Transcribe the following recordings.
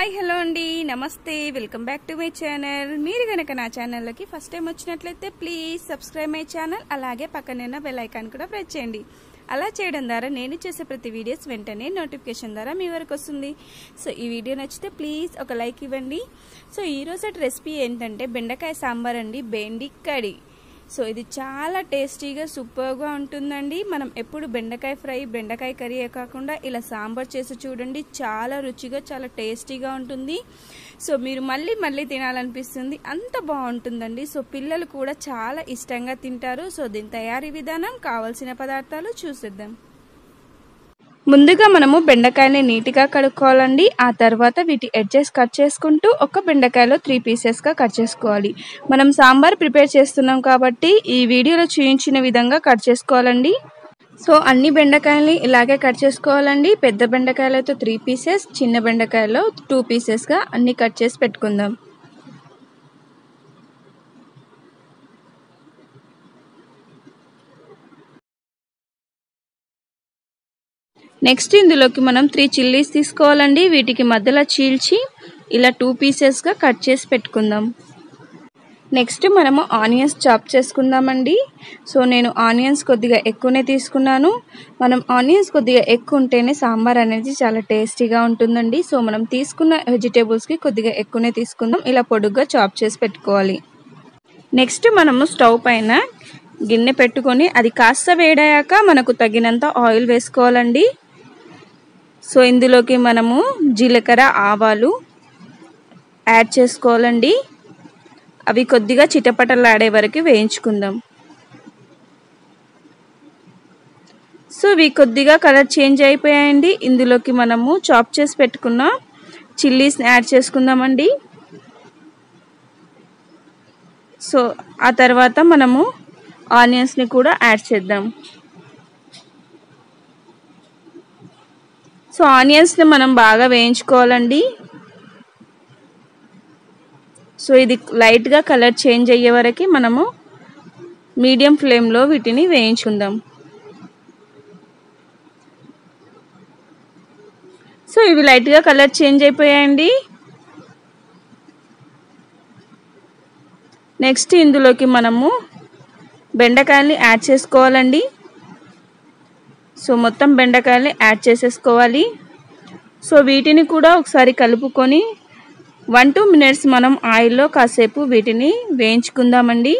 hi hello అండి నమస్తే welcome back to my channel మీరు కనుక నా ఛానల్లోకి ఫస్ట్ టైం వచ్చినట్లయితే ప్లీజ్ సబ్స్క్రైబ్ మై ఛానల్ అలాగే పక్కన బెల్ ఐకాన్ కూడా ప్రెస్ చేయండి అలా చేయడం ద్వారా నేను చేసే ప్రతి వీడియోస్ వెంటనే నోటిఫికేషన్ ద్వారా మీ వరకు వస్తుంది సో ఈ వీడియో నచ్చితే ప్లీజ్ ఒక లైక్ ఇవ్వండి సో ఈరోజు రెసిపీ ఏంటంటే బెండకాయ సాంబార్ అండి బెండి కడి సో ఇది చాలా టేస్టీగా సూపర్గా ఉంటుందండి మనం ఎప్పుడు బెండకాయ ఫ్రై బెండకాయ కర్రీ కాకుండా ఇలా సాంబార్ చేసి చూడండి చాలా రుచిగా చాలా టేస్టీగా ఉంటుంది సో మీరు మళ్ళీ మళ్ళీ తినాలనిపిస్తుంది అంత బాగుంటుందండి సో పిల్లలు కూడా చాలా ఇష్టంగా తింటారు సో దీని తయారీ విధానం కావలసిన పదార్థాలు చూసేద్దాం ముందుగా మనము బెండకాయని నీట్గా కడుక్కోవాలండి ఆ తర్వాత వీటి ఎడ్జెస్ కట్ చేసుకుంటూ ఒక బెండకాయలో త్రీ పీసెస్గా కట్ చేసుకోవాలి మనం సాంబార్ ప్రిపేర్ చేస్తున్నాం కాబట్టి ఈ వీడియోలో చూపించిన విధంగా కట్ చేసుకోవాలండి సో అన్ని బెండకాయలని ఇలాగే కట్ చేసుకోవాలండి పెద్ద బెండకాయలతో త్రీ పీసెస్ చిన్న బెండకాయలో టూ పీసెస్గా అన్ని కట్ చేసి పెట్టుకుందాం నెక్స్ట్ ఇందులోకి మనం త్రీ చిల్లీస్ తీసుకోవాలండి వీటికి మధ్యలో చీల్చి ఇలా టూ పీసెస్గా కట్ చేసి పెట్టుకుందాం నెక్స్ట్ మనము ఆనియన్స్ చాప్ చేసుకుందామండి సో నేను ఆనియన్స్ కొద్దిగా ఎక్కువనే తీసుకున్నాను మనం ఆనియన్స్ కొద్దిగా ఎక్కువ ఉంటేనే సాంబార్ అనేది చాలా టేస్టీగా ఉంటుందండి సో మనం తీసుకున్న వెజిటేబుల్స్కి కొద్దిగా ఎక్కువనే తీసుకుందాం ఇలా పొడుగ్గా చాప్ చేసి పెట్టుకోవాలి నెక్స్ట్ మనము స్టవ్ పైన గిన్నె పెట్టుకొని అది కాస్త వేడాయాక మనకు తగినంత ఆయిల్ వేసుకోవాలండి సో ఇందులోకి మనము జీలకర్ర ఆవాలు యాడ్ చేసుకోవాలండి అవి కొద్దిగా చిటపటలాడే వరకు వేయించుకుందాం సో ఇవి కొద్దిగా కలర్ చేంజ్ అయిపోయాయండి ఇందులోకి మనము చాప్ చేసి పెట్టుకున్న చిల్లీస్ని యాడ్ చేసుకుందామండి సో ఆ తర్వాత మనము ఆనియన్స్ని కూడా యాడ్ చేద్దాం సో ఆనియన్స్ని మనం బాగా వేయించుకోవాలండి సో ఇది లైట్గా కలర్ చేంజ్ అయ్యే వరకు మనము మీడియం ఫ్లేమ్లో వీటిని వేయించుకుందాం సో ఇవి లైట్గా కలర్ చేంజ్ అయిపోయాయండి నెక్స్ట్ ఇందులోకి మనము బెండకాయల్ని యాడ్ చేసుకోవాలండి సో మొత్తం బెండకాయల్ని యాడ్ చేసేసుకోవాలి సో వీటిని కూడా ఒకసారి కలుపుకొని వన్ టూ మినిట్స్ మనం ఆయిల్లో కాసేపు వీటిని వేయించుకుందామండి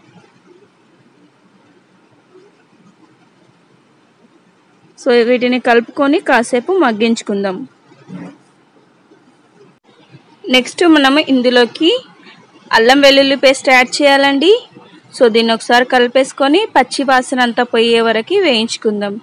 సో వీటిని కలుపుకొని కాసేపు మగ్గించుకుందాం నెక్స్ట్ మనము ఇందులోకి అల్లం వెల్లుల్లి పేస్ట్ యాడ్ చేయాలండి సో దీన్ని ఒకసారి కలిపేసుకొని పచ్చి వాసన అంతా పోయే వరకు వేయించుకుందాం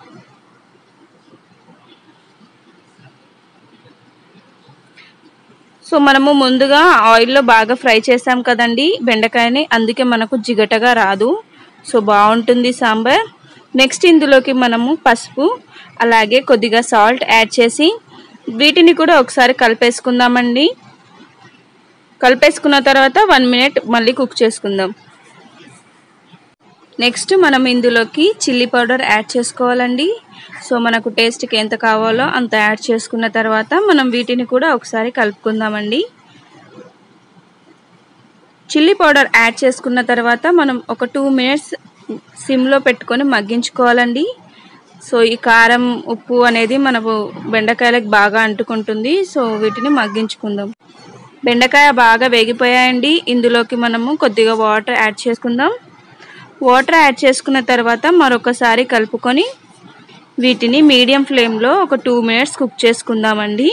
సో మనము ముందుగా ఆయిల్లో బాగా ఫ్రై చేసాం కదండి బెండకాయని అందుకే మనకు జిగటగా రాదు సో బాగుంటుంది సాంబార్ నెక్స్ట్ ఇందులోకి మనము పసుపు అలాగే కొద్దిగా సాల్ట్ యాడ్ చేసి వీటిని కూడా ఒకసారి కలిపేసుకుందామండి కలిపేసుకున్న తర్వాత వన్ మినిట్ మళ్ళీ కుక్ చేసుకుందాం నెక్స్ట్ మనం ఇందులోకి చిల్లీ పౌడర్ యాడ్ చేసుకోవాలండి సో మనకు టేస్ట్కి ఎంత కావాలో అంత యాడ్ చేసుకున్న తర్వాత మనం వీటిని కూడా ఒకసారి కలుపుకుందామండి చిల్లీ పౌడర్ యాడ్ చేసుకున్న తర్వాత మనం ఒక టూ మినిట్స్ సిమ్లో పెట్టుకొని మగ్గించుకోవాలండి సో ఈ కారం ఉప్పు అనేది మనకు బెండకాయలకు బాగా అంటుకుంటుంది సో వీటిని మగ్గించుకుందాం బెండకాయ బాగా వేగిపోయాయండి ఇందులోకి మనము కొద్దిగా వాటర్ యాడ్ చేసుకుందాం వాటర్ యాడ్ చేసుకున్న తర్వాత మరొకసారి కలుపుకొని వీటిని మీడియం ఫ్లేమ్లో ఒక టూ మినిట్స్ కుక్ చేసుకుందామండి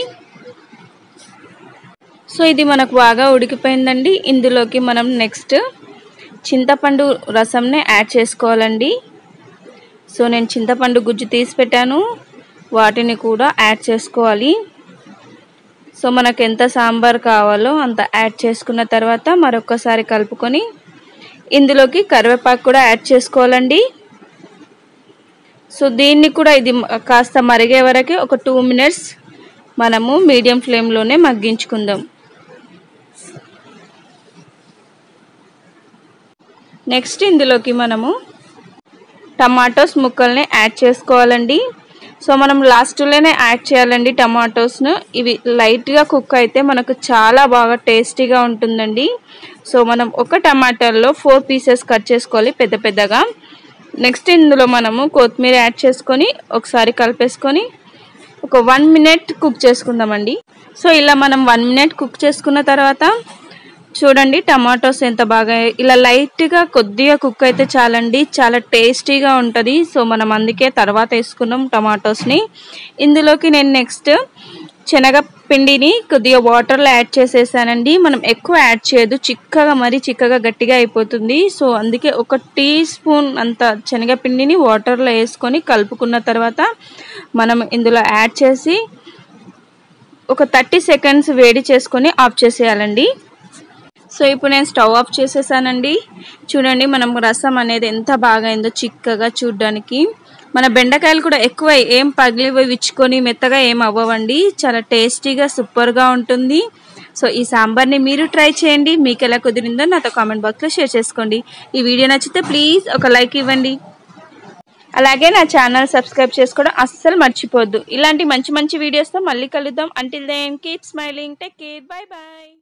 సో ఇది మనకు బాగా ఉడికిపోయిందండి ఇందులోకి మనం నెక్స్ట్ చింతపండు రసంని యాడ్ చేసుకోవాలండి సో నేను చింతపండు గుజ్జు తీసి పెట్టాను వాటిని కూడా యాడ్ చేసుకోవాలి సో మనకు ఎంత సాంబార్ కావాలో అంత యాడ్ చేసుకున్న తర్వాత మరొకసారి కలుపుకొని ఇందులోకి కరివేపాకు కూడా యాడ్ చేసుకోవాలండి సో దీన్ని కూడా ఇది కాస్త మరిగే వరకు ఒక టూ మినిట్స్ మనము మీడియం ఫ్లేమ్లోనే మగ్గించుకుందాం నెక్స్ట్ ఇందులోకి మనము టమాటోస్ ముక్కల్ని యాడ్ చేసుకోవాలండి సో మనం లాస్ట్లోనే యాడ్ చేయాలండి టమాటోస్ను ఇవి లైట్గా కుక్ అయితే మనకు చాలా బాగా టేస్టీగా ఉంటుందండి సో మనం ఒక టమాటాల్లో ఫోర్ పీసెస్ కట్ చేసుకోవాలి పెద్ద పెద్దగా నెక్స్ట్ ఇందులో మనము కొత్తిమీర యాడ్ చేసుకొని ఒకసారి కలిపేసుకొని ఒక వన్ మినిట్ కుక్ చేసుకుందామండి సో ఇలా మనం వన్ మినిట్ కుక్ చేసుకున్న తర్వాత చూడండి టమాటోస్ ఎంత బాగా ఇలా లైట్గా కొద్దిగా కుక్ అయితే చాలండి చాలా టేస్టీగా ఉంటుంది సో మనం అందుకే తర్వాత వేసుకున్నాం టమాటోస్ని ఇందులోకి నేను నెక్స్ట్ శనగ పిండిని కొద్దిగా వాటర్లో యాడ్ చేసేసానండి మనం ఎక్కువ యాడ్ చేయదు చిక్కగా మరీ చిక్కగా గట్టిగా అయిపోతుంది సో అందుకే ఒక టీ స్పూన్ అంత శనగపిండిని వాటర్లో వేసుకొని కలుపుకున్న తర్వాత మనం ఇందులో యాడ్ చేసి ఒక థర్టీ సెకండ్స్ వేడి చేసుకొని ఆఫ్ చేసేయాలండి సో ఇప్పుడు నేను స్టవ్ ఆఫ్ చేసేసానండి చూడండి మనం రసం అనేది ఎంత బాగా అయిందో చిక్కగా చూడడానికి మన బెండకాయలు కూడా ఎక్కువ ఏం పగిలి విచ్చుకొని మెత్తగా ఏం అవ్వవండి చాలా టేస్టీగా సూపర్గా ఉంటుంది సో ఈ సాంబార్ని మీరు ట్రై చేయండి మీకు ఎలా కుదిరిందో నాతో కామెంట్ బాక్స్లో షేర్ చేసుకోండి ఈ వీడియో నచ్చితే ప్లీజ్ ఒక లైక్ ఇవ్వండి అలాగే నా ఛానల్ సబ్స్క్రైబ్ చేసుకోవడం అస్సలు మర్చిపోద్దు ఇలాంటి మంచి మంచి వీడియోస్తో మళ్ళీ కలుద్దాం until then keep smiling take care bye bye